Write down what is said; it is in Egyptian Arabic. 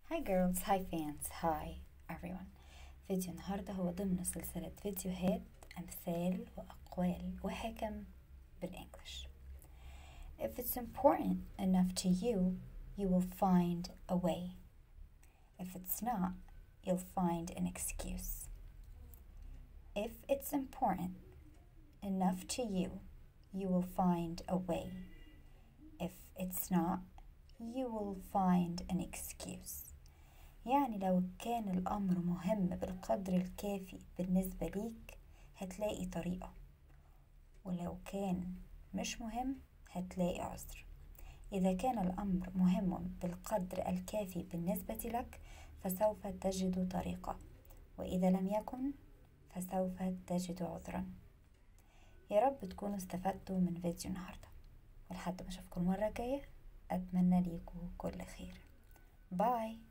Hi girls, hi fans, hi everyone فيديو النهاردة هو ضمن سلسلة فيديوهات أمثال وأقوال وحكم بالإنجليش If it's important enough to you, you will find a way. If it's not, you'll find an excuse. If it's important enough to you, you will find a way. If it's not, you will find an excuse. يعني لو كان الأمر مهم بالقدر الكافي بالنسبة ليك هتلاقي طريقة ولو كان مش مهم هتلاقي عذر إذا كان الأمر مهم بالقدر الكافي بالنسبة لك فسوف تجد طريقة وإذا لم يكن فسوف تجد عذرا يا رب تكونوا استفدتوا من فيديو النهاردة ولحد ما أشوفكم المرة الجاية أتمنى ليكم كل خير باي